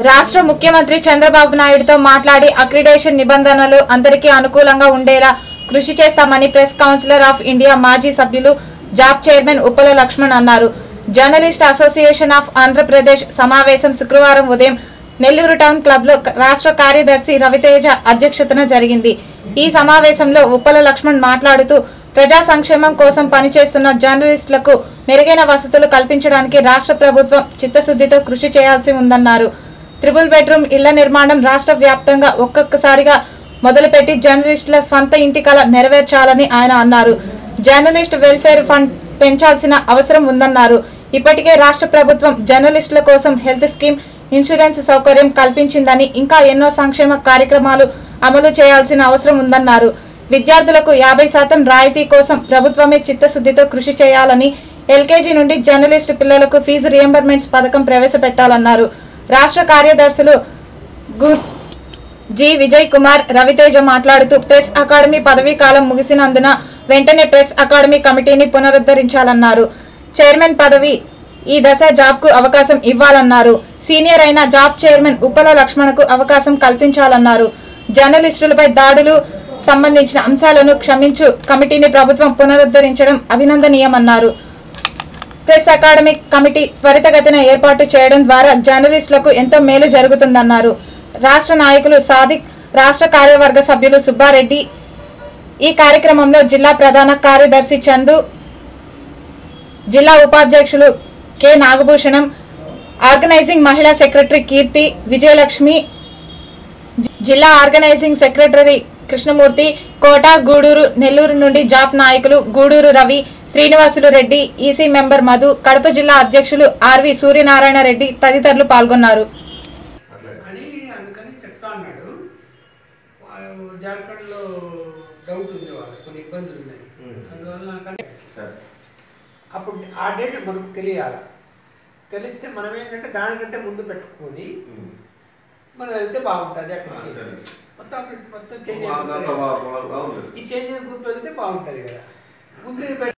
రాష్ట్ర ముఖ్యమంత్రి చంద్రబాబు నాయుడుతో మాట్లాడి అక్రిడేషన్ నిబంధనలు అందరికీ అనుకూలంగా ఉండేలా కృషి చేస్తామని ప్రెస్ కౌన్సిలర్ ఆఫ్ ఇండియా మాజీ సభ్యులు జాబ్ చైర్మన్ ఉప్పల లక్ష్మణ్ అన్నారు జర్నలిస్ట్ అసోసియేషన్ ఆఫ్ ఆంధ్రప్రదేశ్ సమావేశం శుక్రవారం ఉదయం నెల్లూరు టౌన్ క్లబ్లో రాష్ట్ర కార్యదర్శి రవితేజ అధ్యక్షతన జరిగింది ఈ సమావేశంలో ఉప్పల లక్ష్మణ్ మాట్లాడుతూ ప్రజా సంక్షేమం కోసం పనిచేస్తున్న జర్నలిస్టులకు మెరుగైన వసతులు కల్పించడానికి రాష్ట్ర ప్రభుత్వం చిత్తశుద్ధితో కృషి చేయాల్సి ఉందన్నారు త్రిబుల్ బెడ్రూమ్ ఇళ్ల నిర్మాణం రాష్ట్ర వ్యాప్తంగా ఒక్కొక్కసారిగా మొదలుపెట్టి జర్నలిస్టుల స్వంత ఇంటి కల నెరవేర్చాలని ఆయన అన్నారు జర్నలిస్ట్ వెల్ఫేర్ ఫండ్ పెంచాల్సిన అవసరం ఉందన్నారు ఇప్పటికే రాష్ట్ర ప్రభుత్వం జర్నలిస్టుల కోసం హెల్త్ స్కీమ్ ఇన్సూరెన్స్ సౌకర్యం కల్పించిందని ఇంకా ఎన్నో సంక్షేమ కార్యక్రమాలు అమలు చేయాల్సిన అవసరం ఉందన్నారు విద్యార్థులకు యాభై శాతం రాయితీ కోసం ప్రభుత్వమే చిత్తశుద్ధితో కృషి చేయాలని ఎల్కేజీ నుండి జర్నలిస్ట్ పిల్లలకు ఫీజు రియంబర్మెంట్స్ పథకం ప్రవేశపెట్టాలన్నారు రాష్ట్ర కార్యదర్శులు గు జి విజయ్ కుమార్ రవితేజ మాట్లాడుతూ ప్రెస్ అకాడమీ పదవీ కాలం ముగిసినందున వెంటనే ప్రెస్ అకాడమీ కమిటీని పునరుద్ధరించాలన్నారు చైర్మన్ పదవి ఈ దశ జాబ్ కు అవకాశం ఇవ్వాలన్నారు సీనియర్ అయిన జాబ్ చైర్మన్ ఉప్పల లక్ష్మణకు అవకాశం కల్పించాలన్నారు జర్నలిస్టులపై దాడులు సంబంధించిన అంశాలను క్షమించు కమిటీని ప్రభుత్వం పునరుద్ధరించడం అభినందనీయమన్నారు ప్రెస్ అకాడమిక్ కమిటీ త్వరితగతిన ఏర్పాటు చేయడం ద్వారా జర్నలిస్టులకు ఎంతో మేలు జరుగుతుందన్నారు రాష్ట్ర నాయకులు సాదిక్ రాష్ట్ర కార్యవర్గ సభ్యులు సుబ్బారెడ్డి ఈ కార్యక్రమంలో జిల్లా ప్రధాన కార్యదర్శి చందు జిల్లా ఉపాధ్యక్షులు కె నాగభూషణం ఆర్గనైజింగ్ మహిళా సెక్రటరీ కీర్తి విజయలక్ష్మి జిల్లా ఆర్గనైజింగ్ సెక్రటరీ కృష్ణమూర్తి కోట గూడూరు నెల్లూరు నుండి జాప్ నాయకులు గూడూరు రవి శ్రీనివాసులు రెడ్డి ఈసీ మెంబర్ మధు కడప జిల్లా అధ్యక్షులు ఆర్వి సూర్యనారాయణ రెడ్డి తదితరులు పాల్గొన్నారు అని అందుకని చెప్తా అన్నాడు వాళ్ళు జార్ఖండ్లో డౌట్ ఉంది వాళ్ళకి కొన్ని ఇబ్బందులు ఉన్నాయి అందువల్ల నాకని సరే అప్పుడు ఆ డేట్ మనకు తెలియాలి తెలిస్తే మనం ఏంటంటే దానికంటే ముందు పెట్టుకొని మనం వెళ్తే బాగుంటుంది అక్కడికి తెలుసు. మొత్తం అప్పుడు మొత్తం చేంజ్ అంతా బాగా- బాగా- బాగుంది ఈ చేంజ్ గ్రూప్ వెళ్తే బాగుంటుంది కదా ముందు ఇది పెట్టి